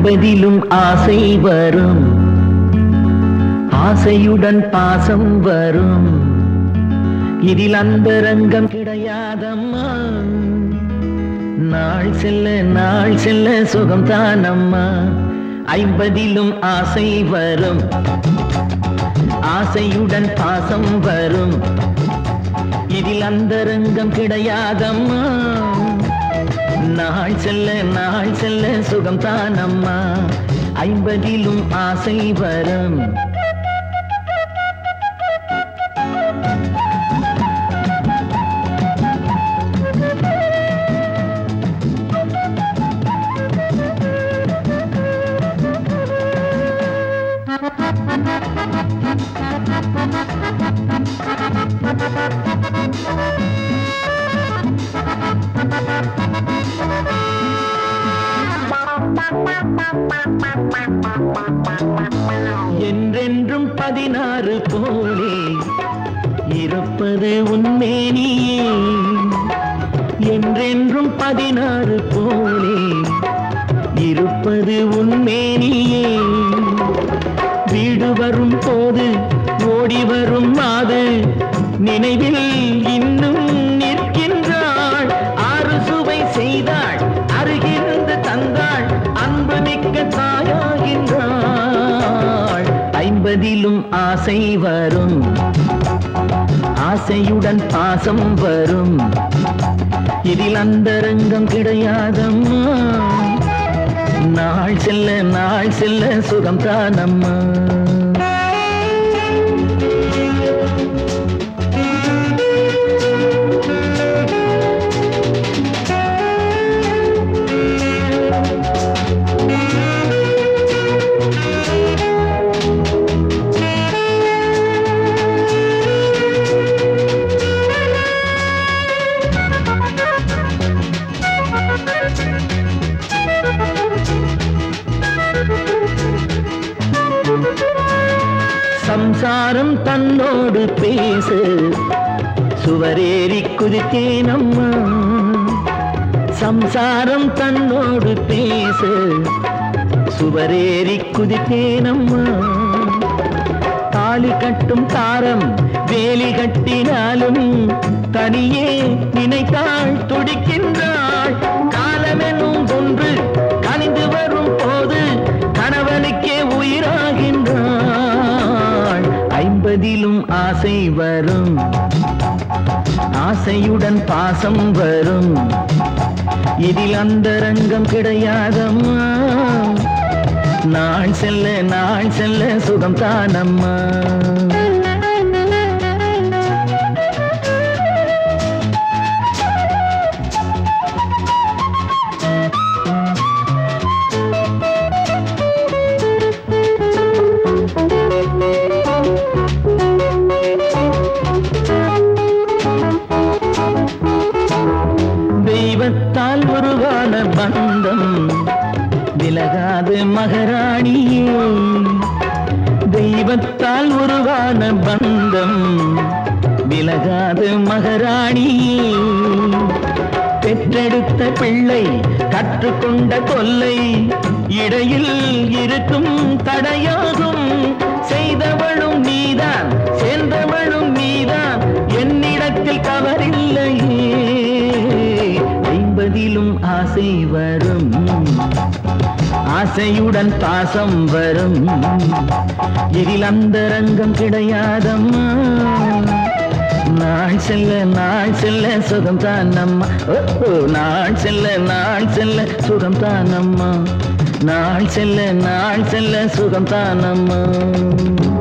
ஐம்பதிலும் ஆசை வரும் ஆசையுடன் பாசம் வரும் இதில் அந்தரங்கம் கிடையாதம்மா நாள் செல்ல நாள் செல்ல சுகம் தானம்மா ஐம்பதிலும் ஆசை வரும் ஆசையுடன் பாசம் வரும் இதில் அந்தரங்கம் கிடையாதம்மா நாள் செல்ல நாள் செல்ல சுகம் தானம்மா ஐம்பதிலும் ஆசை வரும் என்றென்றும் பதினாறு போலே இருப்பது உண்மேனியே என்றென்றும் பதினாறு போலே இருப்பது உண்மேனியே வீடு வரும் போது ஓடி வரும் மாது நினைவில் இன்னும் நிற்கின்றாள் ஆறு சுவை செய்தாள் அருகிருந்து தந்தாள் அன்பு மிக்க தாயாகின்றாள் ஐம்பதிலும் ஆசை வரும் ஆசையுடன் பாசம் வரும் இதில் அந்தரங்கம் கிடையாதம்மா நாள் செல்ல நாள் செல்ல சுகம் தானம்மா சம்சாரம் தன்னோடு பேசு சுவரேறி குதித்தேனம்மா சம்சாரம் தன்னோடு பேசு சுவரேறி குதித்தேனம்மா தாலி கட்டும் தாரம் வேலி கட்டினாலும் தனியே நினைத்தாள் துடிக்கின்றாள் காலமெனும் ஒன்று கனிந்து வரும் போது கணவனுக்கே உயிராகின்றாள் ஐம்பதிலும் ஆசை வரும் ஆசையுடன் பாசம் வரும் இதில் அந்தரங்கம் கிடையாதம்மா நாள் செல்ல நாள் செல்ல சுகம் தானம்மா தெய்வத்தால் உருவான பந்தம் விலகாது மகாராணியே தெய்வத்தால் உருவான பந்தம் விலகாது மகாராணியே பெற்றெடுத்த பிள்ளை கற்றுக்கொண்ட கொல்லை இடையில் இருக்கும் தடையாகும் செய்தவளும் நீதான் சேர்ந்தவளும் நீதான் என்னிடத்தில் தவறில்லையே ஐம்பதிலும் ஆசை வரும் ஆசையுடன் பாசம் வரும் இதில் அந்தரங்கம் கிடையாதம்மா நாள் செல்ல நாள் செல்ல சுகம் தானம்மா ஓ, ஓ, நாள் செல்ல நாள் செல்ல சுகம் தானம்மா நாள் செல்ல நாள் செல்ல சுகம் தானம்மா